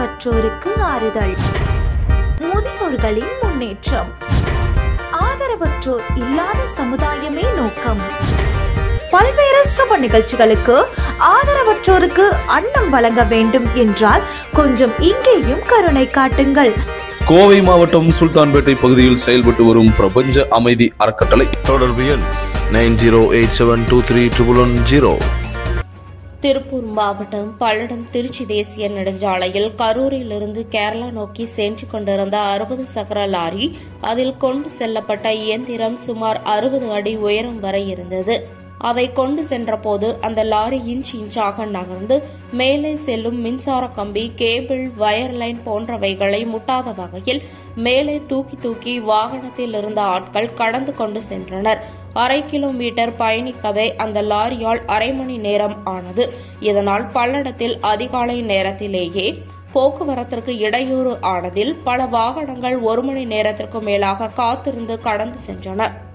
ஆதரவற்றோருக்கு ஆறுதல் முதியோர்களின் முன்னேற்றம் ஆதரவற்றோர் இல்லாத சமுதாயமே நோக்கம் பல்வேறு சுப நிகழ்ச்சிகளுக்கு ஆதரவற்றோருக்கு அன்னம் வழங்க வேண்டும் என்றால் கொஞ்சம் இங்கேயும் கருணை காட்டுங்கள் கோவை மாவட்டம் சுல்தான்பேட்டை பகுதியில் செயல்பட்டு வரும் பிரபஞ்ச அமைதி அறக்கட்டளை தொடர்பு எண் nine zero eight seven two three triple one zero Tiruppur மாவட்டம் பல்லடம் திருச்சி தேசிய நெடுஞ்சாலையில் கரூரிலிருந்து கேரளா நோக்கி சென்று கொண்டிருந்த அறுபது சக்கர லாரி அதில் கொண்டு செல்லப்பட்ட இயந்திரம் சுமார் அறுபது அடி உயரம் வரை இருந்தது அதை கொண்டு சென்றபோது அந்த லாரி இன்ச் இன்ச்சாக நகர்ந்து மேலே செல்லும் மின்சார கம்பி கேபிள் வயர் லைன் போன்றவைகளை முட்டாத வகையில் மேலே தூக்கி தூக்கி வாகனத்தில் இருந்த ஆட்கள் கடந்து கொண்டு சென்றனர் அரை கிலோமீட்டர் பயணிக்கவே அந்த லாரியால் அரை மணி நேரம் ஆனது இதனால் பல்லடத்தில் அதிகாலை நேரத்திலேயே போக்குவரத்திற்கு இடையூறு ஆனதில் பல வாகனங்கள் ஒரு மணி நேரத்திற்கு மேலாக காத்திருந்து கடந்து சென்றன